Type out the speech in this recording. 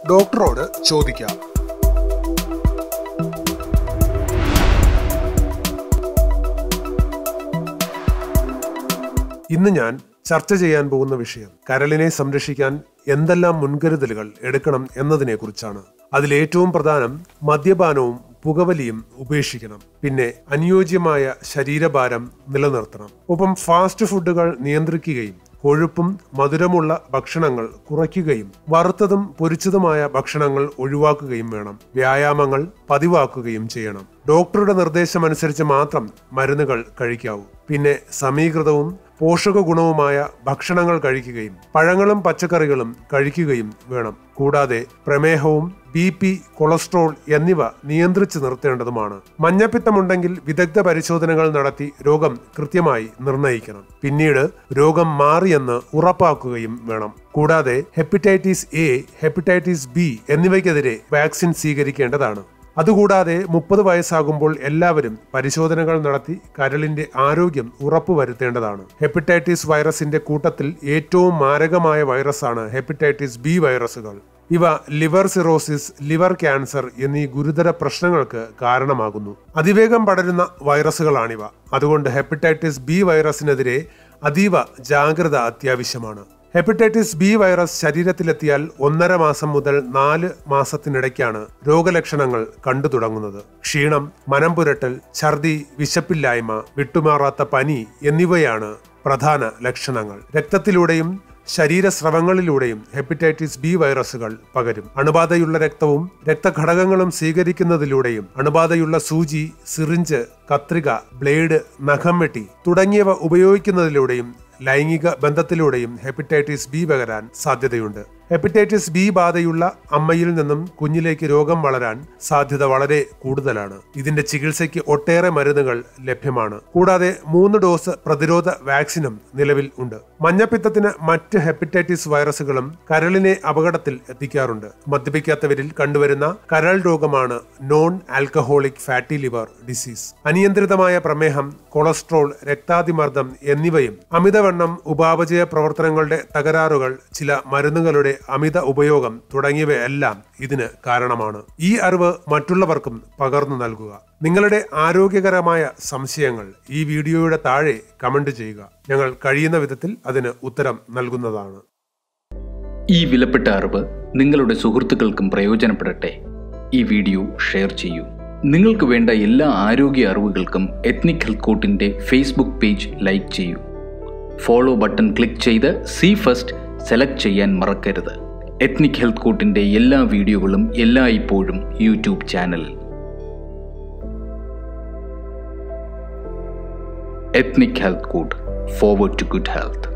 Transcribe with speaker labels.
Speaker 1: ഡോക്ടറോട് ചോദിക്കാം ഇന്ന് ഞാൻ ചർച്ച ചെയ്യാൻ പോകുന്ന വിഷയം കരളിനെ സംരക്ഷിക്കാൻ എന്തെല്ലാം മുൻകരുതലുകൾ എടുക്കണം എന്നതിനെക്കുറിച്ചാണ് അതിലേറ്റവും പ്രധാനം മദ്യപാനവും പുകവലിയും ഉപേക്ഷിക്കണം പിന്നെ അനുയോജ്യമായ ശരീരഭാരം നിലനിർത്തണം ഒപ്പം ഫാസ്റ്റ് ഫുഡുകൾ നിയന്ത്രിക്കുകയും കൊഴുപ്പും മധുരമുള്ള ഭക്ഷണങ്ങൾ കുറയ്ക്കുകയും വറുത്തതും പൊരിച്ചതുമായ ഭക്ഷണങ്ങൾ ഒഴിവാക്കുകയും വേണം വ്യായാമങ്ങൾ പതിവാക്കുകയും ചെയ്യണം ഡോക്ടറുടെ നിർദ്ദേശമനുസരിച്ച് മാത്രം മരുന്നുകൾ കഴിക്കാവൂ പിന്നെ സമീകൃതവും പോഷക ഗുണവുമായ ഭക്ഷണങ്ങൾ കഴിക്കുകയും പഴങ്ങളും പച്ചക്കറികളും കഴിക്കുകയും വേണം കൂടാതെ പ്രമേഹവും ബി പി കൊളസ്ട്രോൾ എന്നിവ നിയന്ത്രിച്ചു നിർത്തേണ്ടതുമാണ് മഞ്ഞപ്പിത്തമുണ്ടെങ്കിൽ വിദഗ്ധ പരിശോധനകൾ നടത്തി രോഗം കൃത്യമായി നിർണയിക്കണം പിന്നീട് രോഗം മാറിയെന്ന് ഉറപ്പാക്കുകയും വേണം കൂടാതെ ഹെപ്പറ്റൈറ്റിസ് എ ഹെപ്പറ്റൈറ്റിസ് ബി എന്നിവയ്ക്കെതിരെ വാക്സിൻ സ്വീകരിക്കേണ്ടതാണ് അതുകൂടാതെ മുപ്പത് വയസ്സാകുമ്പോൾ എല്ലാവരും പരിശോധനകൾ നടത്തി കരളിന്റെ ആരോഗ്യം ഉറപ്പുവരുത്തേണ്ടതാണ് ഹെപ്പറ്റൈറ്റിസ് വൈറസിന്റെ കൂട്ടത്തിൽ ഏറ്റവും മാരകമായ വൈറസാണ് ഹെപ്പറ്റൈറ്റിസ് ബി വൈറസുകൾ ഇവ ലിവർ സിറോസിസ് ലിവർ ക്യാൻസർ എന്നീ ഗുരുതര പ്രശ്നങ്ങൾക്ക് കാരണമാകുന്നു അതിവേഗം പടരുന്ന വൈറസുകളാണിവ അതുകൊണ്ട് ഹെപ്പറ്റൈറ്റിസ് ബി വൈറസിനെതിരെ അതീവ ജാഗ്രത അത്യാവശ്യമാണ് ഹെപ്പറ്റൈറ്റിസ് ബി വൈറസ് ശരീരത്തിലെത്തിയാൽ ഒന്നര മാസം മുതൽ നാല് മാസത്തിനിടയ്ക്കാണ് രോഗലക്ഷണങ്ങൾ കണ്ടു തുടങ്ങുന്നത് ക്ഷീണം മനം പുരട്ടൽ ഛർദി വിശപ്പില്ലായ്മ വിട്ടുമാറാത്ത പനി എന്നിവയാണ് പ്രധാന ലക്ഷണങ്ങൾ രക്തത്തിലൂടെയും ശരീരസ്രവങ്ങളിലൂടെയും ഹെപ്പറ്റൈറ്റിസ് ബി വൈറസുകൾ പകരും അണുബാധയുള്ള രക്തവും രക്തഘടകങ്ങളും സ്വീകരിക്കുന്നതിലൂടെയും അണുബാധയുള്ള സൂചി സിറിഞ്ച് കത്രിക ബ്ലേഡ് നഖം വെട്ടി തുടങ്ങിയവ ഉപയോഗിക്കുന്നതിലൂടെയും ലൈംഗിക ബന്ധത്തിലൂടെയും ഹെപ്പറ്റൈറ്റിസ് ബി പകരാൻ സാധ്യതയുണ്ട് ഹെപ്പറ്റൈറ്റിസ് ബി ബാധയുള്ള അമ്മയിൽ നിന്നും കുഞ്ഞിലേക്ക് രോഗം വളരാൻ സാധ്യത വളരെ കൂടുതലാണ് ഇതിന്റെ ചികിത്സയ്ക്ക് ഒട്ടേറെ മരുന്നുകൾ ലഭ്യമാണ് കൂടാതെ മൂന്ന് ഡോസ് പ്രതിരോധ വാക്സിനും നിലവിൽ ഉണ്ട് മഞ്ഞപ്പിത്തത്തിന് മറ്റ് ഹെപ്പറ്റൈറ്റിസ് വൈറസുകളും കരളിനെ അപകടത്തിൽ എത്തിക്കാറുണ്ട് മദ്യപിക്കാത്തവരിൽ കണ്ടുവരുന്ന കരൾ രോഗമാണ് non alcoholic fatty liver disease അനിയന്ത്രിതമായ പ്രമേഹം കൊളസ്ട്രോൾ രക്താതിമർദ്ദം എന്നിവയും അമിതവണ്ണം ഉപാപചയ പ്രവർത്തനങ്ങളുടെ തകരാറുകൾ ചില മരുന്നുകളുടെ അമിത ഉപയോഗം തുടങ്ങിയവയെല്ലാം ഇതിന് കാരണമാണ് ഈ അറിവ് മറ്റുള്ളവർക്കും പകർന്നു നൽകുക നിങ്ങളുടെ ആരോഗ്യകരമായ സംശയങ്ങൾ ഈ വീഡിയോയുടെ താഴെ കമന്റ് ചെയ്യുക ഞങ്ങൾ കഴിയുന്ന വിധത്തിൽ അതിന് ഉത്തരം നൽകുന്നതാണ്
Speaker 2: ഈ വിലപ്പെട്ട അറിവ് നിങ്ങളുടെ സുഹൃത്തുക്കൾക്കും പ്രയോജനപ്പെടട്ടെ ഈ വീഡിയോ ഷെയർ ചെയ്യൂ നിങ്ങൾക്ക് വേണ്ട എല്ലാ ആരോഗ്യ അറിവുകൾക്കും എത്നിക് ഹെൽത്ത് കോട്ടിൻ്റെ ഫേസ്ബുക്ക് പേജ് ലൈക്ക് ചെയ്യൂ ഫോളോ ബട്ടൺ ക്ലിക്ക് ചെയ്ത് സി ഫസ്റ്റ് സെലക്ട് ചെയ്യാൻ മറക്കരുത് എത്നിക് ഹെൽത്ത് കോട്ടിൻ്റെ എല്ലാ വീഡിയോകളും എല്ലായ്പ്പോഴും യൂട്യൂബ് ചാനലിൽ ethnic health court forward to good health